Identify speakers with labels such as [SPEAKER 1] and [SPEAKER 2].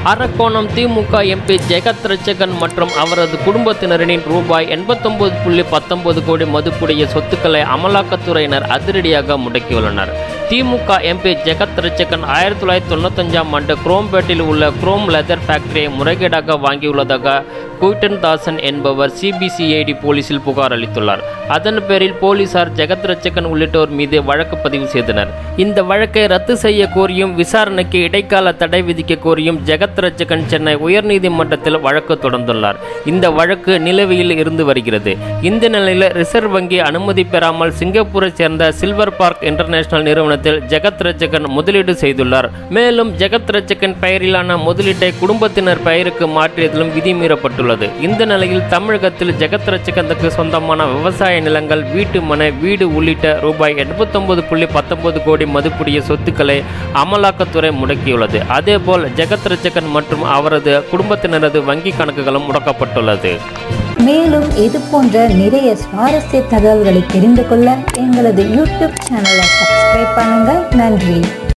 [SPEAKER 1] அரக்கோணம் திமுக MP ஜெகத் ரட்சகன் மற்றும் அவரது குடும்பத்தினரின் ரூபாய் எண்பத்தொன்பது புள்ளி பத்தொன்பது கோடி மதிப்புடைய சொத்துக்களை அமலாக்கத்துறையினர் அதிரடியாக முடக்கியுள்ளனர் திமுக எம்பி ஜெகத் ரட்சகன் ஆயிரத்தி தொள்ளாயிரத்தி தொண்ணூத்தஞ்சாம் ஆண்டு குரோம்பேட்டில் உள்ள குரோம் லெதர் ஃபேக்டரியை முறைகேடாக வாங்கியுள்ளதாக குயிட்டன் தாசன் என்பவர் சிபிசிஐடி போலீசில் புகார் அளித்துள்ளார் அதன் பேரில் போலீசார் ஜெகத் ரட்சகன் உள்ளிட்டோர் மீது வழக்கு பதிவு செய்தனர் இந்த வழக்கை ரத்து செய்ய கோரியும் விசாரணைக்கு இடைக்கால தடை விதிக்க கோரியும் ஜெகத் ரட்சகன் சென்னை உயர்நீதிமன்றத்தில் வழக்கு தொடர்ந்துள்ளார் இந்த வழக்கு நிலுவையில் இருந்து வருகிறது இந்த நிலையில் ரிசர்வ் வங்கி அனுமதி பெறாமல் சிங்கப்பூரை சேர்ந்த சில்வர் பார்க் இன்டர்நேஷனல் நிறுவனத்தில் ஜெகத் ரட்சகன் முதலீடு செய்துள்ளார் மேலும் ஜெகத் ரட்சகன் பெயரிலான முதலீட்டை குடும்பத்தினர் பெயருக்கு மாற்றியதிலும் விதி மீறப்பட்டுள்ளது இந்த நிலையில் தமிழகத்தில் ஜெகத் ரட்சகனுக்கு சொந்தமான விவசாய நிலங்கள் வீட்டு மனை வீடு உள்ளிட்ட ரூபாய் எண்பத்தொன்பது புள்ளி பத்தொன்பது கோடி மதிப்புடைய சொத்துக்களை அமலாக்கத்துறை முடக்கியுள்ளது அதேபோல் ஜெகத் ரட்சகன் மற்றும் அவரது குடும்பத்தினரது வங்கி கணக்குகளும் முடக்கப்பட்டுள்ளது
[SPEAKER 2] மேலும் இது போன்ற நிறைய சுவாரஸ்ய தகவல்களை தெரிந்து கொள்ள எங்களது யூடியூப் சேனலை சப்ஸ்கிரைப் பண்ணுங்க நன்றி